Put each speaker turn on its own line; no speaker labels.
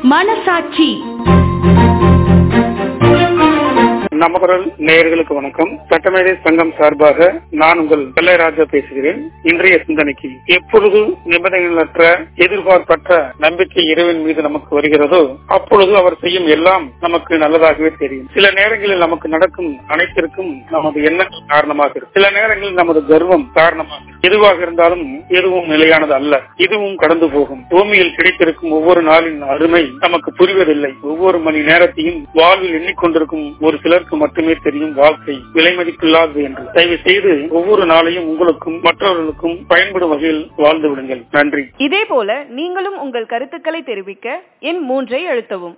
மனசாட்சி
நமக்குரல் நேயர்களுக்கு வணக்கம் சட்டமேதை சங்கம் சார்பாக நான் உங்கள் வெள்ளைராஜா பேசுகிறேன் இன்றைய சிந்தனைக்கு எப்பொழுது நிபந்தனைகளற்ற எதிர்பார்ப்பற்ற நம்பிக்கை இறைவன் மீது நமக்கு வருகிறதோ அப்பொழுது அவர் செய்யும் எல்லாம் நமக்கு நல்லதாகவே தெரியும் சில நேரங்களில் நமக்கு நடக்கும் அனைத்திற்கும் நமது எண்ணங்கள் காரணமாக இருக்கும் சில நேரங்களில் நமது கர்வம் காரணமாக இருக்கும். எதுவாக இருந்தாலும் எதுவும் நிலையானது அல்ல இதுவும் கடந்து போகும் பூமியில் கிடைத்திருக்கும் ஒவ்வொரு நாளின் அருமை நமக்கு புரிவதில்லை ஒவ்வொரு மணி நேரத்தையும் வாழ்வில் எண்ணிக்கொண்டிருக்கும் ஒரு சிலருக்கு மட்டுமே தெரியும் வாழ்க்கை விலை மதிப்பில்லாதது என்று தயவு செய்து ஒவ்வொரு நாளையும் உங்களுக்கும் மற்றவர்களுக்கும் பயன்படும் வகையில் வாழ்ந்து விடுங்கள் நன்றி
இதே போல நீங்களும் உங்கள் கருத்துக்களை தெரிவிக்க எண் மூன்றை அழுத்தவும்